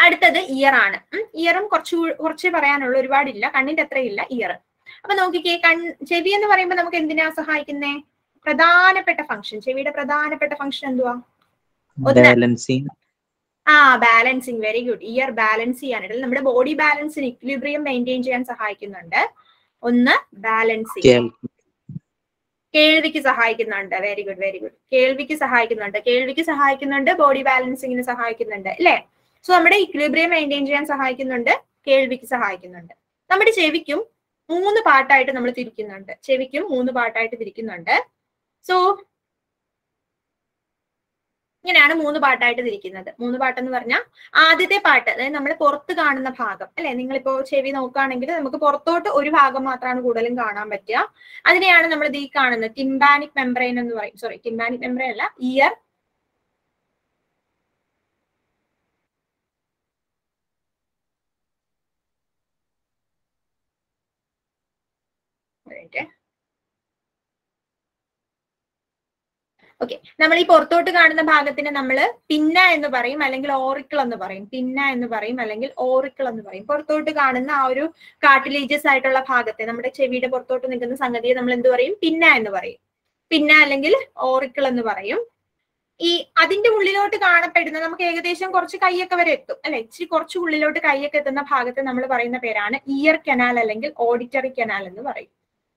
അടുത്തത് ഇയർ ആണ് ഇയറും കുറച്ച് കുറച്ച് പറയാനുള്ള ഒരുപാടില്ല കണ്ണിന്റെ അത്രയില്ല ഇയർ അപ്പൊ നോക്കിക്കേ കൺ ചെവി എന്ന് പറയുമ്പോൾ നമുക്ക് എന്തിനാ സഹായിക്കുന്നേ പ്രധാനപ്പെട്ട ഫംഗ്ഷൻ ചെവിയുടെ പ്രധാനപ്പെട്ട ഫംഗ്ഷൻ എന്തുവാ ഒന്ന് ബാലൻസിങ് ആ balancing very good ear balance ചെയ്യാനായിട്ട് നമ്മുടെ ബോഡി ബാലൻസിന് ഇക്വിലിബ്രിയം മെയിൻറ്റെയിൻ ചെയ്യാൻ സഹായിക്കുന്നുണ്ട് ഒന്ന് ബാലൻസിങ് കേൾക്കും കേൾവിക്ക് സഹായിക്കുന്നുണ്ട് വെരി ഗുഡ് വെരി ഗുഡ് കേൾവിക്ക് സഹായിക്കുന്നുണ്ട് കേൾവിക്ക് സഹായിക്കുന്നുണ്ട് ബോഡി ബാലൻസിങ്ങിന് സഹായിക്കുന്നുണ്ട് അല്ലേ സോ നമ്മുടെ ഇക്വിലിബ്രിയം മെയിൻറ്റെയിൻ ചെയ്യാൻ സഹായിക്കുന്നുണ്ട് കേൾവിക്ക് സഹായിക്കുന്നുണ്ട് നമ്മുടെ ചെവിക്കും മൂന്ന് പാർട്ടായിട്ട് നമ്മൾ തിരിക്കുന്നുണ്ട് ചെവിക്കും മൂന്ന് പാർട്ടായിട്ട് തിരിക്കുന്നുണ്ട് സോ ഇങ്ങനെയാണ് മൂന്ന് പാട്ടായിട്ട് തിരിക്കുന്നത് മൂന്ന് പാട്ടെന്ന് പറഞ്ഞാൽ ആദ്യത്തെ പാട്ട് അതായത് നമ്മൾ പുറത്ത് കാണുന്ന ഭാഗം അല്ലെ നിങ്ങളിപ്പോ ചെവി നോക്കുകയാണെങ്കിൽ നമുക്ക് പുറത്തോട്ട് ഒരു ഭാഗം മാത്രമാണ് കൂടുതലും കാണാൻ പറ്റുക അതിനെയാണ് നമ്മൾ ഈ കാണുന്നത് ടിംബാനിക് മെംബ്രെയിൻ എന്ന് പറയും സോറി ടിംബാനിക് മെംബ്രെയിൻ അല്ല ഇയർ ഓക്കെ നമ്മൾ ഈ പുറത്തോട്ട് കാണുന്ന ഭാഗത്തിന് നമ്മൾ പിന്ന എന്ന് പറയും അല്ലെങ്കിൽ ഓറിക്കിൾ എന്ന് പറയും പിന്ന എന്ന് പറയും അല്ലെങ്കിൽ ഓറിക്കിൾ എന്ന് പറയും പുറത്തോട്ട് കാണുന്ന ആ ഒരു കാർട്ടിലേജസ് ആയിട്ടുള്ള ഭാഗത്തെ നമ്മുടെ ചെവിയുടെ പുറത്തോട്ട് നിൽക്കുന്ന സംഗതിയെ നമ്മൾ എന്ത് പറയും പിന്ന എന്ന് പറയും പിന്ന അല്ലെങ്കിൽ ഓറിക്കിൾ എന്ന് പറയും ഈ അതിന്റെ ഉള്ളിലോട്ട് കാണപ്പെടുന്ന നമുക്ക് ഏകദേശം കുറച്ച് കൈയൊക്കെ വരെ എത്തും അല്ലെ ഇച്ചിരി കുറച്ച് ഉള്ളിലോട്ട് കൈയൊക്കെ എത്തുന്ന ഭാഗത്ത് നമ്മൾ പറയുന്ന പേരാണ് ഇയർ കനാൽ അല്ലെങ്കിൽ ഓഡിറ്ററി കനാൽ എന്ന് പറയും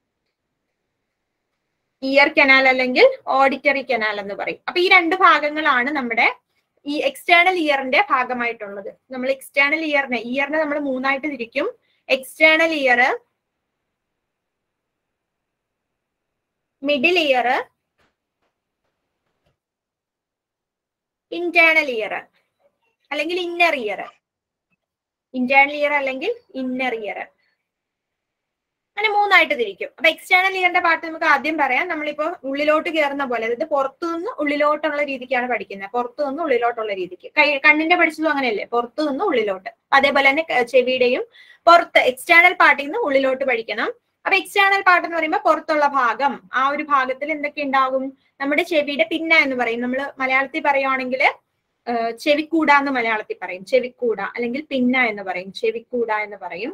ഇയർ കനാൽ അല്ലെങ്കിൽ ഓഡിറ്ററി കനാൽ എന്ന് പറയും അപ്പൊ ഈ രണ്ട് ഭാഗങ്ങളാണ് നമ്മുടെ ഈ എക്സ്റ്റേണൽ ഇയറിന്റെ ഭാഗമായിട്ടുള്ളത് നമ്മൾ എക്സ്റ്റേണൽ ഇയറിനെ ഇയറിനെ നമ്മൾ മൂന്നായിട്ട് തിരിക്കും external ear middle ear internal ear അല്ലെങ്കിൽ ഇന്നർ ഇയർ ഇന്റേണൽ ഇയർ അല്ലെങ്കിൽ ഇന്നർ ഇയർ അങ്ങനെ മൂന്നായിട്ട് തിരിക്കും അപ്പൊ എക്സ്റ്റേണൽ ഇയറിന്റെ പാർട്ട് നമുക്ക് ആദ്യം പറയാം നമ്മളിപ്പോ ഉള്ളിലോട്ട് കയറുന്ന പോലെ അതായത് പുറത്തുനിന്ന് ഉള്ളിലോട്ടുള്ള രീതിക്കാണ് പഠിക്കുന്നത് പുറത്തുനിന്ന് ഉള്ളിലോട്ടുള്ള രീതിക്ക് കൈ കണ്ണിന്റെ പഠിച്ചതും അങ്ങനെയല്ലേ പുറത്തുനിന്ന് ഉള്ളിലോട്ട് അതേപോലെ തന്നെ ക- ചെവിയുടെയും പുറത്ത് എക്സ്റ്റേണൽ പാർട്ടിൽ നിന്ന് ഉള്ളിലോട്ട് പഠിക്കണം അപ്പൊ എക്സ്റ്റേണൽ പാർട്ട് എന്ന് പറയുമ്പോൾ പുറത്തുള്ള ഭാഗം ആ ഒരു ഭാഗത്തിൽ എന്തൊക്കെ ഉണ്ടാകും നമ്മുടെ ചെവിയുടെ പിന്ന എന്ന് പറയും നമ്മൾ മലയാളത്തിൽ പറയുവാണെങ്കിൽ ചെവിക്കൂട എന്ന് മലയാളത്തിൽ പറയും ചെവിക്കൂട അല്ലെങ്കിൽ പിന്ന എന്ന് പറയും ചെവിക്കൂട എന്ന് പറയും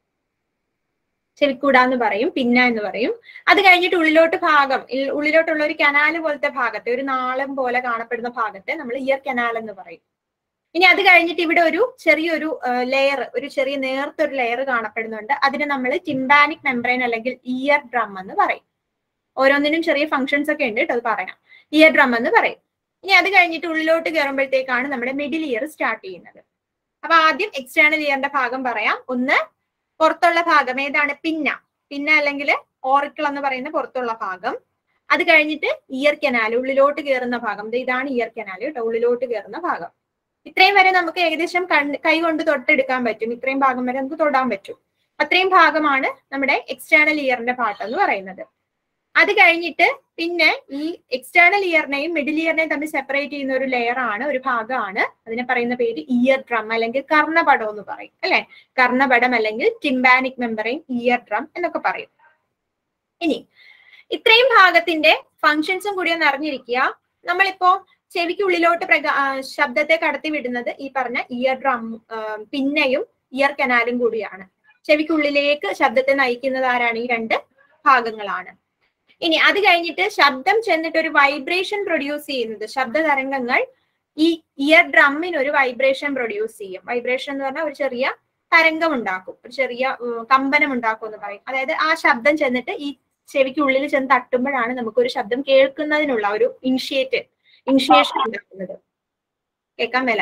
ചെവിക്കൂട എന്ന് പറയും പിന്ന എന്ന് പറയും അത് കഴിഞ്ഞിട്ട് ഉള്ളിലോട്ട് ഭാഗം ഇൽ- ഉള്ളിലോട്ടുള്ള ഒരു കനാല് പോലത്തെ ഭാഗത്തെ ഒരു നാളം പോലെ കാണപ്പെടുന്ന ഭാഗത്തെ നമ്മൾ ഇയർ കനാൽ എന്ന് പറയും ഇനി അത് കഴിഞ്ഞിട്ട് ഇവിടെ ഒരു ചെറിയൊരു ലെയർ ഒരു ചെറിയ നേർത്ത ഒരു ലെയർ കാണപ്പെടുന്നുണ്ട് അതിനെ നമ്മൾ ടിംബാനിക് മെംബ്രെയിൻ അല്ലെങ്കിൽ ഇയർ ഡ്രം എന്ന് പറയും ഓരോന്നിനും ചെറിയ ഫങ്ഷൻസ് ഒക്കെ ഉണ്ട് കേട്ടോ അത് പറയാം ഇയർ ഡ്രം എന്ന് പറയും ഇനി അത് കഴിഞ്ഞിട്ട് ഉള്ളിലോട്ട് കയറുമ്പോഴത്തേക്കാണ് നമ്മുടെ മിഡിൽ ഇയർ സ്റ്റാർട്ട് ചെയ്യുന്നത് അപ്പൊ ആദ്യം എക്സ്റ്റേണൽ ഇയറിന്റെ ഭാഗം പറയാം ഒന്ന് പുറത്തുള്ള ഭാഗം ഏതാണ് പിന്ന പിന്ന അല്ലെങ്കിൽ ഓറിക്കിൾ എന്ന് പറയുന്ന പുറത്തുള്ള ഭാഗം അത് കഴിഞ്ഞിട്ട് ഇയർ കനാൽ ഉള്ളിലോട്ട് കയറുന്ന ഭാഗം ദേ ഇതാണ് ഇയർ കനാൽ കേട്ടോ ഉള്ളിലോട്ട് കയറുന്ന ഭാഗം ഇത്രയും വരെ നമുക്ക് ഏകദേശം കണ്ണ് കൈ കൊണ്ട് തൊട്ടെടുക്കാൻ പറ്റും ഇത്രയും ഭാഗം വരെ നമുക്ക് തൊടാൻ പറ്റും അത്രയും ഭാഗമാണ് നമ്മുടെ എക്സ്റ്റേണൽ ഇയറിന്റെ പാർട്ട് എന്ന് പറയുന്നത് അത് കഴിഞ്ഞിട്ട് പിന്നെ ഈ എക്സ്റ്റേണൽ ഇയറിനെയും മിഡിൽ ഇയറിനെയും തമ്മിൽ സെപ്പറേറ്റ് ചെയ്യുന്ന ഒരു ലെയർ ആണ് ഒരു ഭാഗമാണ് അതിനെ പറയുന്ന പേര് ഇയർ ഡ്രം അല്ലെങ്കിൽ കർണപടം എന്ന് പറയും അല്ലെ കർണപടം അല്ലെങ്കിൽ ടിംബാനിക് മെമ്പറൈൻ ഇയർ ഡ്രം എന്നൊക്കെ പറയും ഇനി ഇത്രയും ഭാഗത്തിന്റെ ഫങ്ഷൻസും കൂടി ഒന്ന് അറിഞ്ഞിരിക്കുക നമ്മളിപ്പോ ചെവിക്കുള്ളിലോട്ട് പ്രകാ ആ, ശബ്ദത്തെ കടത്തി വിടുന്നത് ഈ പറഞ്ഞ ഇയർ ഡ്രം പിന്നെയും ഇയർ കനാലും കൂടിയാണ് ചെവിക്കുള്ളിലേക്ക് ശബ്ദത്തെ നയിക്കുന്നത് ആരാണ് ഈ രണ്ട് ഭാഗങ്ങളാണ് ഇനി അത് കഴിഞ്ഞിട്ട് ശബ്ദം ചെന്നിട്ട് ഒരു വൈബ്രേഷൻ പ്രൊഡ്യൂസ് ചെയ്യുന്നത് ശബ്ദ തരംഗങ്ങൾ ഈ ഇയർ ഡ്രമ്മിന് ഒരു വൈബ്രേഷൻ പ്രൊഡ്യൂസ് ചെയ്യും വൈബ്രേഷൻ എന്ന് പറഞ്ഞാൽ ഒരു ചെറിയ തരംഗം ഉണ്ടാക്കും ഒരു ചെറിയ ഉം, കമ്പനം ഉണ്ടാക്കും എന്ന് പറയും അതായത് ആ ശബ്ദം ചെന്നിട്ട് ഈ ചെവിക്കുള്ളിൽ ചെന്ന് തട്ടുമ്പോഴാണ് നമുക്ക് ഒരു ശബ്ദം കേൾക്കുന്നതിനുള്ള ഒരു ഇനിഷ്യേറ്റ് ഇനിഷ്യേഷൻ ഉണ്ടാക്കുന്നത് കേൾക്കാൻ മേല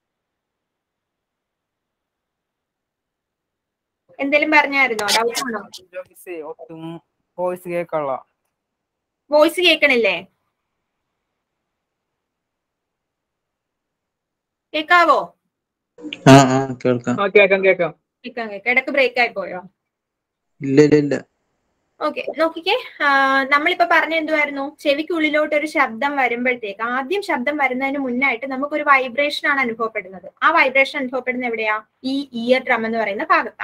എന്തേലും പറഞ്ഞായിരുന്നോ ഡൗട്ട് ആണോ മിസ്സേ, ഒട്ടും വോയിസ് കേൾക്കള്ള വോയിസ് കേൾക്കണില്ലേ കേൾക്കാവോ ആ ആ കേൾക്കാം ആ കേക്കാം കേക്കാം കേൾക്കാം കേൾക്കാം ഇടക്ക് ബ്രേക്ക് ആയി പോയോ ഇല്ല ഇല്ല ഇല്ല ഓക്കെ നോക്കിക്കേ ആ, നമ്മളിപ്പോ പറഞ്ഞ എന്തുവായിരുന്നു ചെവിക്കുള്ളിലോട്ട് ഒരു ശബ്ദം വരുമ്പോഴത്തേക്ക് ആദ്യം ശബ്ദം വരുന്നതിന് മുന്നായിട്ട് നമുക്കൊരു വൈബ്രേഷൻ ആണ് അനുഭവപ്പെടുന്നത് ആ വൈബ്രേഷൻ അനുഭവപ്പെടുന്നത് എവിടെയാ ഈ ഇയർ ഡ്രം എന്ന് പറയുന്ന ഭാഗത്താണ്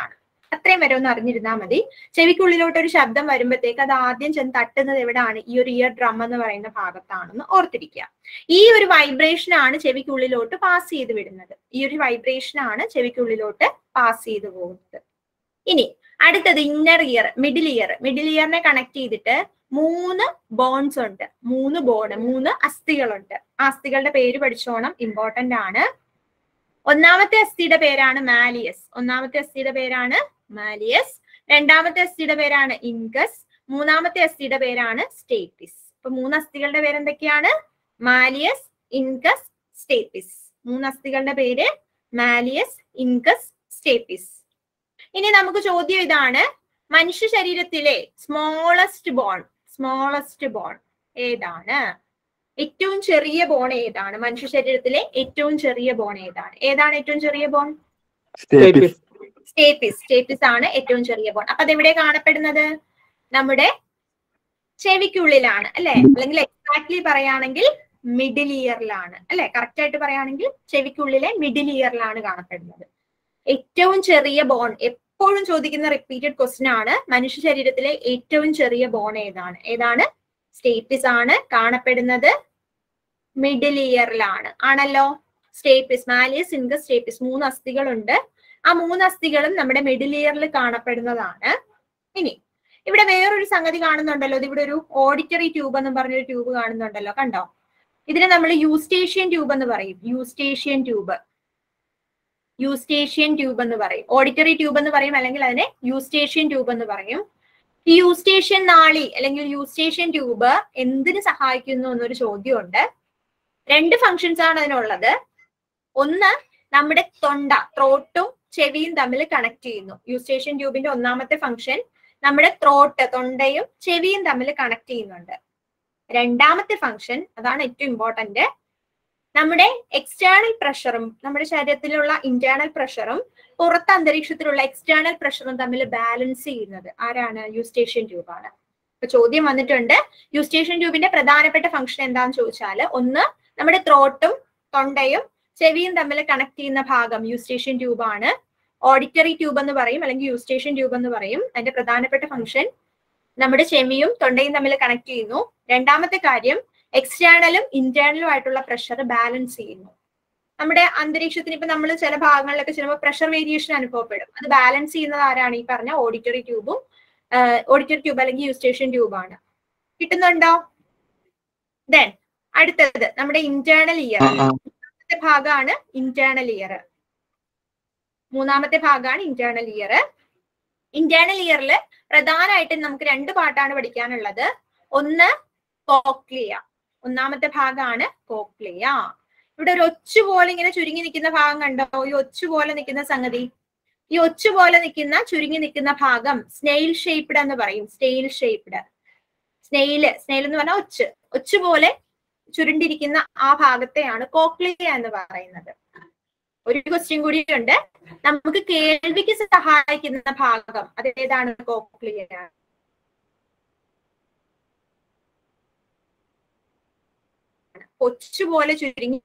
അത്രയും വരെ ഒന്ന് അറിഞ്ഞിരുന്നാൽ മതി ചെവിക്കുള്ളിലോട്ട് ഒരു ശബ്ദം വരുമ്പോഴത്തേക്ക് അത് ആദ്യം ചെന്ന് തട്ടുന്നത് എവിടാണ് ഈ ഒരു ഇയർ ഡ്രം എന്ന് പറയുന്ന ഭാഗത്താണെന്ന് ഓർത്തിരിക്കുക ഈ ഒരു വൈബ്രേഷൻ ആണ് ചെവിക്കുള്ളിലോട്ട് പാസ് ചെയ്ത് വിടുന്നത് ഈ ഒരു വൈബ്രേഷൻ ആണ് ചെവിക്കുള്ളിലോട്ട് പാസ് ചെയ്ത് പോകുന്നത് ഇനി അടുത്തത് inner ear middle ear middle ഇയറിനെ കണക്ട് ചെയ്തിട്ട് മൂന്ന് ബോൺസ് ഉണ്ട് മൂന്ന് ബോൺ മൂന്ന് അസ്ഥികളുണ്ട് ആ അസ്ഥികളുടെ പേര് പഠിച്ചോണം ഇമ്പോർട്ടന്റ് ആണ് ഒന്നാമത്തെ അസ്ഥിയുടെ പേരാണ് മാലിയസ് ഒന്നാമത്തെ അസ്ഥിയുടെ പേരാണ് മാലിയസ് രണ്ടാമത്തെ അസ്ഥിയുടെ പേരാണ് ഇൻകസ് മൂന്നാമത്തെ അസ്ഥിയുടെ പേരാണ് സ്റ്റേപ്പിസ് അപ്പൊ മൂന്ന് അസ്ഥികളുടെ പേര് എന്തൊക്കെയാണ് മാലിയസ് ഇൻകസ് സ്റ്റേപ്പിസ് മൂന്ന് അസ്ഥികളുടെ പേര് മാലിയസ് ഇൻകസ് സ്റ്റേപ്പിസ് ഇനി നമുക്ക് ചോദ്യം ഇതാണ് മനുഷ്യ ശരീരത്തിലെ സ്മോളസ്റ്റ് ബോൺ സ്മോളസ്റ്റ് ബോൺ ഏതാണ് ഏറ്റവും ചെറിയ ബോൺ ഏതാണ് മനുഷ്യ ശരീരത്തിലെ ഏറ്റവും ചെറിയ ബോൺ ഏതാണ് ഏതാണ് ഏറ്റവും ചെറിയ ബോൺ സ്റ്റേപ്പിസ് സ്റ്റേപ്പിസ് സ്റ്റേപ്പിസ് ആണ് ഏറ്റവും ചെറിയ ബോൺ അപ്പൊ അതെവിടെ കാണപ്പെടുന്നത് നമ്മുടെ ചെവിക്കുള്ളിലാണ് അല്ലെ അല്ലെങ്കിൽ എക്സാക്ട്ലി പറയുകയാണെങ്കിൽ മിഡിൽ ഇയറിലാണ് അല്ലെ കറക്റ്റ് ആയിട്ട് പറയുകയാണെങ്കിൽ ചെവിക്കുള്ളിലെ മിഡിൽ ഇയറിലാണ് കാണപ്പെടുന്നത് ഏറ്റവും ചെറിയ ബോൺ എപ്പോഴും ചോദിക്കുന്ന റിപ്പീറ്റഡ് ക്വസ്റ്റ്യൻ ആണ് മനുഷ്യ ശരീരത്തിലെ ഏറ്റവും ചെറിയ ബോൺ ഏതാണ് ഏതാണ് സ്റ്റേപ്പിസ് ആണ് കാണപ്പെടുന്നത് മിഡിൽ ഇയറിലാണ് ആണല്ലോ സ്റ്റേപ്പിസ് മാലിയസ് ഇൻകസ് സ്റ്റേപ്പിസ് മൂന്ന് അസ്ഥികളുണ്ട് ആ മൂന്ന് അസ്ഥികളും നമ്മുടെ മിഡിൽ ഇയറിൽ കാണപ്പെടുന്നതാണ് ഇനി ഇവിടെ വേറൊരു സംഗതി കാണുന്നുണ്ടല്ലോ ഇത് ഇവിടെ ഒരു ഓഡിറ്ററി ട്യൂബ് എന്ന് പറഞ്ഞൊരു ട്യൂബ് കാണുന്നുണ്ടല്ലോ കണ്ടോ ഇതിനെ നമ്മൾ യൂസ്റ്റേഷ്യൻ ട്യൂബ് എന്ന് പറയും യൂസ്റ്റേഷ്യൻ ട്യൂബ് യൂസ്റ്റേഷ്യൻ ട്യൂബ് എന്ന് പറയും ഓഡിറ്ററി ട്യൂബ് എന്ന് പറയും അല്ലെങ്കിൽ അതിനെ യൂസ്റ്റേഷ്യൻ ട്യൂബ് എന്ന് പറയും ഈ യൂസ്റ്റേഷ്യൻ നാളി അല്ലെങ്കിൽ യൂസ്റ്റേഷ്യൻ ട്യൂബ് എന്തിനു സഹായിക്കുന്നു എന്നൊരു ചോദ്യമുണ്ട് രണ്ട് ഫങ്ഷൻസ് ആണ് അതിനുള്ളത് ഒന്ന് നമ്മുടെ തൊണ്ട ത്രോട്ടും ചെവിയും തമ്മിൽ കണക്ട് ചെയ്യുന്നു യൂസ്റ്റേഷ്യൻ ട്യൂബിന്റെ ഒന്നാമത്തെ ഫംഗ്ഷൻ നമ്മുടെ ത്രോട്ട് തൊണ്ടയും ചെവിയും തമ്മിൽ കണക്ട് ചെയ്യുന്നുണ്ട് രണ്ടാമത്തെ ഫംഗ്ഷൻ അതാണ് ഏറ്റവും ഇമ്പോർട്ടന്റ് നമ്മുടെ എക്സ്റ്റേണൽ പ്രഷറും നമ്മുടെ ശരീരത്തിലുള്ള ഇന്റേണൽ പ്രഷറും പുറത്ത് അന്തരീക്ഷത്തിലുള്ള എക്സ്റ്റേണൽ പ്രഷറും തമ്മിൽ ബാലൻസ് ചെയ്യുന്നത് ആരാണ് യൂസ്റ്റേഷ്യൻ ട്യൂബ് ആണ് ഇപ്പൊ ചോദ്യം വന്നിട്ടുണ്ട് യൂസ്റ്റേഷ്യൻ ട്യൂബിന്റെ പ്രധാനപ്പെട്ട ഫംഗ്ഷൻ എന്താണെന്ന് ചോദിച്ചാൽ ഒന്ന് നമ്മുടെ ത്രോട്ടും തൊണ്ടയും ചെവിയും തമ്മിൽ കണക്ട് ചെയ്യുന്ന ഭാഗം യൂസ്റ്റേഷ്യൻ ട്യൂബ് ആണ് ഓഡിറ്ററി ട്യൂബ് എന്ന് പറയും അല്ലെങ്കിൽ യൂസ്റ്റേഷ്യൻ ട്യൂബ് എന്ന് പറയും അതിന്റെ പ്രധാനപ്പെട്ട ഫംഗ്ഷൻ നമ്മുടെ ചെവിയും തൊണ്ടയും തമ്മിൽ കണക്ട് ചെയ്യുന്നു രണ്ടാമത്തെ കാര്യം എക്സ്റ്റേണലും ഇന്റേണലും ആയിട്ടുള്ള പ്രഷർ ബാലൻസ് ചെയ്യുന്നു നമ്മുടെ അന്തരീക്ഷത്തിന് ഇപ്പൊ നമ്മൾ ചില ഭാഗങ്ങളിലൊക്കെ ചിലപ്പോൾ പ്രഷർ വേരിയേഷൻ അനുഭവപ്പെടും അത് ബാലൻസ് ചെയ്യുന്നത് ആരാണ് ഈ പറഞ്ഞ ഓഡിറ്ററി ട്യൂബും ഓഡിറ്ററി ട്യൂബ് അല്ലെങ്കിൽ യൂസ്റ്റേഷ്യൻ ട്യൂബാണ് കിട്ടുന്നുണ്ടോ ദെൻ അടുത്തത് നമ്മുടെ ഇന്റേണൽ ഇയർ ആ ആ മൂന്നാമത്തെ ഭാഗമാണ് ഇന്റേണൽ ഇയർ മൂന്നാമത്തെ ഭാഗമാണ് ഇന്റേണൽ ഇയർ ഇന്റേണൽ ഇയറിൽ പ്രധാനമായിട്ടും നമുക്ക് രണ്ട് പാട്ടാണ് പഠിക്കാനുള്ളത് ഒന്ന് കോക്ലിയ ഒന്നാമത്തെ ഭാഗമാണ് കോക്ലിയ ഇവിടെ ഒരു ഒച്ചു പോലെ ഇങ്ങനെ ചുരുങ്ങി നിൽക്കുന്ന ഭാഗം കണ്ടോ ഈ ഒച്ചു പോലെ നിൽക്കുന്ന സംഗതി ഈ ഒച്ചു പോലെ നിൽക്കുന്ന ചുരുങ്ങി നിൽക്കുന്ന ഭാഗം സ്നെയിൽ ഷേപ്ഡ് എന്ന് പറയും സ്നെയിൽ ഷേപ്ഡ് സ്നെയില് സ്നെയിൽ എന്ന് പറഞ്ഞാൽ ഒച്ച് ഒച്ചു പോലെ ചുരുണ്ടിരിക്കുന്ന ആ ഭാഗത്തെയാണ് കോക്ലിയ എന്ന് പറയുന്നത് ഒരു ക്വസ്റ്റ്യൻ കൂടിയുണ്ട് നമുക്ക് കേൾവിക്ക് സഹായിക്കുന്ന ഭാഗം അതേതാണ് കോക്ലിയ കൊച്ചു പോലെ ചുരുങ്ങി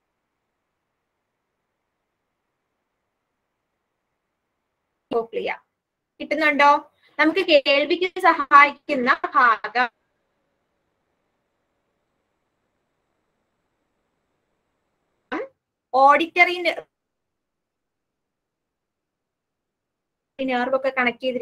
കോക്ലിയ കിട്ടുന്നുണ്ടോ നമുക്ക് കേൾവിക്ക് സഹായിക്കുന്ന ഭാഗം ഓഡിറ്ററി നെർവൊക്കെ കണക്ട് ചെയ്ത്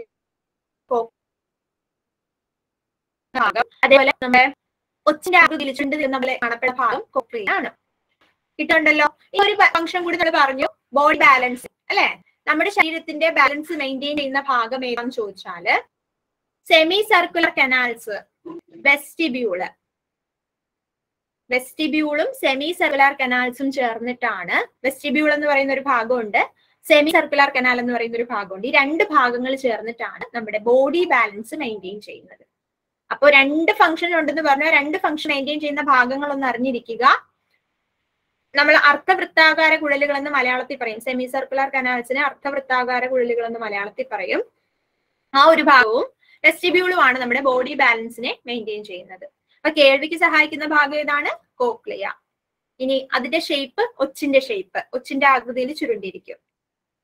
ഭാഗം അതേപോലെ നമ്മുടെ ഒച്ചിന്റെ ആകൃതിയിൽ ചുണ്ട് നമ്മളെ കാണപ്പെടുന്ന ഭാഗം കൊക്ലിയാണ് കിട്ടുന്നുണ്ടല്ലോ ഈ ഒരു ഫംഗ്ഷൻ കൂടി നമ്മൾ പറഞ്ഞു ബോഡി ബാലൻസ് അല്ലെ നമ്മുടെ ശരീരത്തിന്റെ ബാലൻസ് മെയിൻറ്റെയിൻ ചെയ്യുന്ന ഭാഗം ഏതാന്ന് ചോദിച്ചാല് സെമി സർക്കുലർ കനാൽസ് വെസ്റ്റിബ്യൂള് വെസ്റ്റിബ്യൂളും സെമി സർക്കുലർ കനാൽസും ചേർന്നിട്ടാണ് വെസ്റ്റിബ്യൂൾ എന്ന് പറയുന്ന ഒരു ഭാഗമുണ്ട് സെമി സർക്കുലർ കനാൽ എന്ന് പറയുന്ന ഒരു ഭാഗമുണ്ട് ഈ രണ്ട് ഭാഗങ്ങൾ ചേർന്നിട്ടാണ് നമ്മുടെ ബോഡി ബാലൻസ് മെയിൻറ്റെയിൻ ചെയ്യുന്നത് അപ്പോൾ രണ്ട് ഫംഗ്ഷൻ ഉണ്ടെന്ന് പറഞ്ഞാൽ രണ്ട് ഫംഗ്ഷൻ മെയിൻറ്റെയിൻ ചെയ്യുന്ന ഭാഗങ്ങൾ ഒന്ന് അറിഞ്ഞിരിക്കുക നമ്മൾ അർത്ഥവൃത്താകാര കുഴലുകൾ എന്ന് മലയാളത്തിൽ പറയും സെമി സർക്കുലർ കനാൽസിനെ അർത്ഥവൃത്താകാര കുഴലുകൾ എന്ന് മലയാളത്തിൽ പറയും ആ ഒരു ഭാഗവും വെസ്റ്റിബ്യൂളുമാണ് നമ്മുടെ ബോഡി ബാലൻസിനെ മെയിൻറ്റെയിൻ ചെയ്യുന്നത് അപ്പൊ കേൾവിക്ക് സഹായിക്കുന്ന ഭാഗം ഏതാണ് കോക്ലിയ ഇനി അതിന്റെ ഷേപ്പ് ഒച്ചിന്റെ ഷേപ്പ് ഒച്ചിന്റെ ആകൃതിയിൽ ചുരുണ്ടിരിക്കും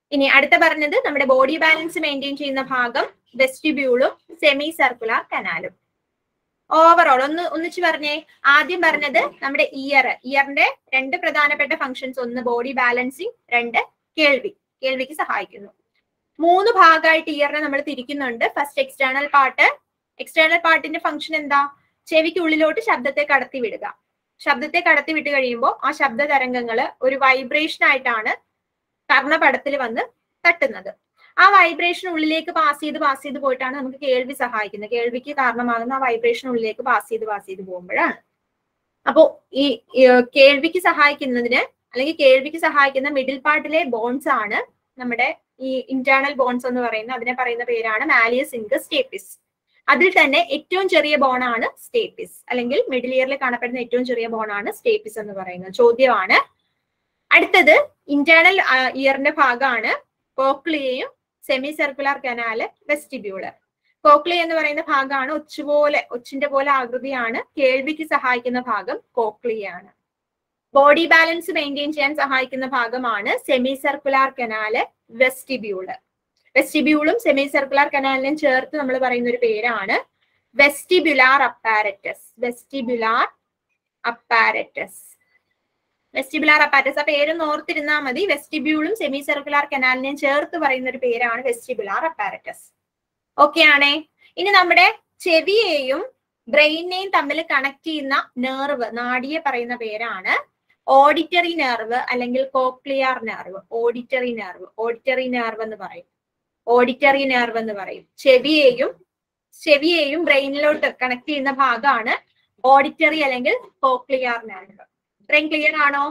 ഇനി അടുത്ത പറഞ്ഞത് നമ്മുടെ ബോഡി ബാലൻസ് മെയിൻറ്റെയിൻ ചെയ്യുന്ന ഭാഗം വെസ്റ്റിബ്യൂളും സെമി സർക്കുലർ കനാലും ഓവറോൾ ഒന്ന് ഒന്നിച്ച് പറഞ്ഞേ ആദ്യം പറഞ്ഞത് നമ്മുടെ ഇയർ ഇയറിന്റെ രണ്ട് പ്രധാനപ്പെട്ട ഫങ്ഷൻസ് ഒന്ന് ബോഡി ബാലൻസിങ് രണ്ട് കേൾവി കേൾവിക്ക് സഹായിക്കുന്നു മൂന്ന് ഭാഗമായിട്ട് ഇയറിനെ നമ്മൾ തിരിക്കുന്നുണ്ട് ഫസ്റ്റ് എക്സ്റ്റേണൽ പാർട്ട് എക്സ്റ്റേണൽ പാർട്ടിന്റെ ഫംഗ്ഷൻ എന്താ ചെവിക്ക് ഉള്ളിലോട്ട് ശബ്ദത്തെ കടത്തി വിടുക ശബ്ദത്തെ കടത്തി വിട്ട് കഴിയുമ്പോൾ ആ ശബ്ദ തരംഗങ്ങള് ഒരു വൈബ്രേഷൻ ആയിട്ടാണ് കർണപടത്തിൽ വന്ന് തട്ടുന്നത് ആ വൈബ്രേഷൻ ഉള്ളിലേക്ക് പാസ് ചെയ്ത് പാസ് ചെയ്ത് പോയിട്ടാണ് നമുക്ക് കേൾവി സഹായിക്കുന്നത് കേൾവിക്ക് കാരണമാകുന്ന ആ വൈബ്രേഷൻ ഉള്ളിലേക്ക് പാസ് ചെയ്ത് പാസ് ചെയ്ത് പോകുമ്പോഴാണ് അപ്പോ ഈ ഈ, കേൾവിക്ക് സഹായിക്കുന്നതിന് അല്ലെങ്കിൽ കേൾവിക്ക് സഹായിക്കുന്ന മിഡിൽ പാർട്ടിലെ ബോൺസ് ആണ് നമ്മുടെ ഈ ഇന്റേണൽ ബോൺസ് എന്ന് പറയുന്ന അതിനെ പറയുന്ന പേരാണ് മാലിയസ് ഇൻകസ് സ്റ്റേപ്പിസ് അതിൽ തന്നെ ഏറ്റവും ചെറിയ ബോണാണ് സ്റ്റേപ്പിസ് അല്ലെങ്കിൽ മിഡിൽ ഇയറിൽ കാണപ്പെടുന്ന ഏറ്റവും ചെറിയ ബോണാണ് സ്റ്റേപ്പിസ് എന്ന് പറയുന്നത് ചോദ്യമാണ് അടുത്തത് ഇന്റേണൽ ഇയറിന്റെ ഭാഗമാണ് കോക്ലിയയും semicircular canal vestibular cochlea എന്ന് പറയുന്ന ഭാഗമാണ് ഒച്ചുപോലെ ഒച്ചിന്റെ പോലെ ആകൃതിയാണ് കേൾവിക്ക് സഹായിക്കുന്ന ഭാഗം കോക്ലിയാണ് ബോഡി ബാലൻസ് മെയിൻറ്റെയിൻ ചെയ്യാൻ സഹായിക്കുന്ന ഭാഗമാണ് സെമി സർക്കുലർ കനാല് വെസ്റ്റിബ്യൂള് വെസ്റ്റിബ്യൂളും സെമി സർക്കുലർ കനാലിനും ചേർത്ത് നമ്മൾ പറയുന്ന ഒരു പേരാണ് vestibular apparatus vestibular apparatus vestibular apparatus ആ പേരൊന്ന് ഓർത്തിരുന്നാൽ മതി വെസ്റ്റിബ്യൂളും സെമി സർക്കുലർ കനാലിനെയും ചേർത്ത് പറയുന്ന ഒരു പേരാണ് വെസ്റ്റിബുലാർ അപ്പാരറ്റസ് ഓക്കെ ആണേ ഇനി നമ്മുടെ ചെവിയെയും ബ്രെയിനെയും തമ്മിൽ കണക്ട് ചെയ്യുന്ന നെർവ് നാഡിയെ പറയുന്ന പേരാണ് ഓഡിറ്ററി നെർവ് അല്ലെങ്കിൽ cochlear nerve auditory nerve auditory nerve എന്ന് പറയും ഓഡിറ്ററി നെർവ് എന്ന് പറയും ചെവിയെയും ചെവിയെയും ബ്രെയിനിലോട്ട് കണക്ട് ചെയ്യുന്ന ഭാഗമാണ് ഓഡിറ്ററി അല്ലെങ്കിൽ കോക്ലിയർ നെർവ് ഇത്രയും ക്ലിയർ ആണോ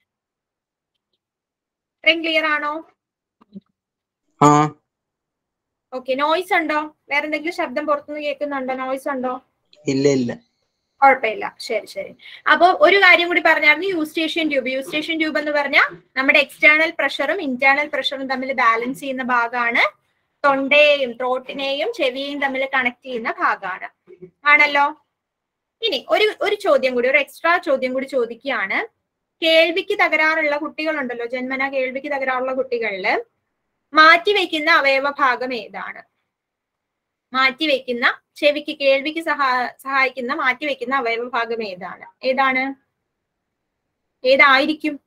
ഇത്രയും ക്ലിയർ ആണോ ആ ഓക്കെ നോയ്സ് ഉണ്ടോ വേറെ എന്തെങ്കിലും ശബ്ദം പുറത്തുനിന്ന് കേൾക്കുന്നുണ്ടോ നോയ്സ് ഉണ്ടോ ഇല്ല ഇല്ല കുഴപ്പമില്ല ശരി ശരി അപ്പൊ ഒരു കാര്യം കൂടി പറഞ്ഞായിരുന്നു യൂസ്റ്റേഷ്യൻ ട്യൂബ് യൂസ്റ്റേഷ്യൻ ട്യൂബ് എന്ന് പറഞ്ഞാൽ നമ്മുടെ എക്സ്റ്റേണൽ പ്രഷറും ഇന്റേണൽ പ്രഷറും തമ്മിൽ ബാലൻസ് ചെയ്യുന്ന ഭാഗമാണ് തൊണ്ടയെയും ത്രോട്ടിനെയും ചെവിയെയും തമ്മിൽ കണക്ട് ചെയ്യുന്ന ഭാഗമാണ് ആണല്ലോ ഇനി ഒരു ഒരു ചോദ്യം കൂടി ഒരു എക്സ്ട്രാ ചോദ്യം കൂടി ചോദിക്കുകയാണ് കേൾവിക്ക് തകരാറുള്ള കുട്ടികളുണ്ടല്ലോ ജന്മന കേൾവിക്ക് തകരാറുള്ള കുട്ടികളില് മാറ്റിവെക്കുന്ന അവയവ ഭാഗം ഏതാണ് മാറ്റിവെക്കുന്ന ചെവിക്ക് കേൾവിക്ക് സഹാ സഹായിക്കുന്ന മാറ്റിവെക്കുന്ന അവയവ ഭാഗം ഏതാണ് ഏതാണ് ഏതായിരിക്കും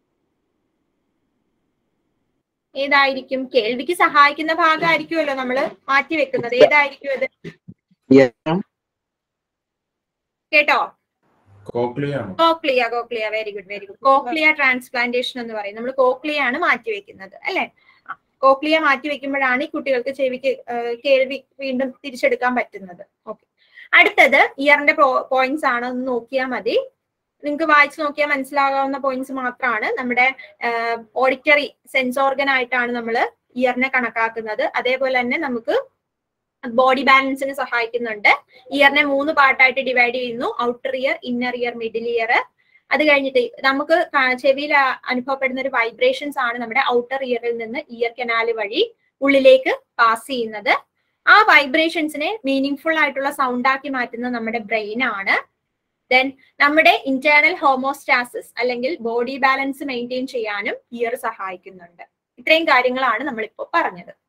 ഏതായിരിക്കും കേൾവിക്ക് സഹായിക്കുന്ന ഭാഗമായിരിക്കുമല്ലോ നമ്മള് മാറ്റിവെക്കുന്നത് ഏതായിരിക്കും അത് ഇയറും കേട്ടോ കോക്ലിയാണ് cochlea cochlea very good very good cochlea transplantation എന്ന് പറയും നമ്മൾ കോക്ലിയ ആണ് മാറ്റിവെക്കുന്നത് അല്ലെ കോക്ലിയ മാറ്റിവെക്കുമ്പോഴാണ് ഈ കുട്ടികൾക്ക് ചെവിക്ക് ആ, കേൾവി വീണ്ടും തിരിച്ചെടുക്കാൻ പറ്റുന്നത് ഓക്കെ അടുത്തത് ഇയറിന്റെ പോയിന്റ്സ് ആണ് ഒന്ന് നോക്കിയാൽ മതി നിങ്ങൾക്ക് വായിച്ചു നോക്കിയാൽ മനസ്സിലാകാവുന്ന പോയിന്റ്സ് മാത്രമാണ് നമ്മുടെ ഓഡിറ്ററി സെൻസ് ഓർഗൻ ആയിട്ടാണ് നമ്മൾ ഇയറിനെ കണക്കാക്കുന്നത് അതേപോലെ തന്നെ നമുക്ക് ബോഡി ബാലൻസിന് സഹായിക്കുന്നുണ്ട് ഇയറിനെ മൂന്ന് പാർട്ടായിട്ട് ഡിവൈഡ് ചെയ്യുന്നു outer ear inner ear middle ear അത് കഴിഞ്ഞിട്ട് നമുക്ക് കാ- ചെവിയിൽ ആ- അനുഭവപ്പെടുന്ന ഒരു വൈബ്രേഷൻസ് ആണ് നമ്മുടെ ഔട്ടർ ഇയറിൽ നിന്ന് ഇയർ കനാല് വഴി ഉള്ളിലേക്ക് പാസ് ചെയ്യുന്നത് ആ വൈബ്രേഷൻസിനെ മീനിങ് ഫുൾ ആയിട്ടുള്ള സൗണ്ട് ആക്കി മാറ്റുന്ന നമ്മുടെ ബ്രെയിൻ ആണ് ദെൻ നമ്മുടെ ഇന്റേണൽ ഹോമോസ്റ്റാസിസ് അല്ലെങ്കിൽ ബോഡി ബാലൻസ് മെയിൻറ്റെയിൻ ചെയ്യാനും ഇയർ സഹായിക്കുന്നുണ്ട് ഇത്രയും കാര്യങ്ങളാണ് നമ്മളിപ്പോൾ പറഞ്ഞത്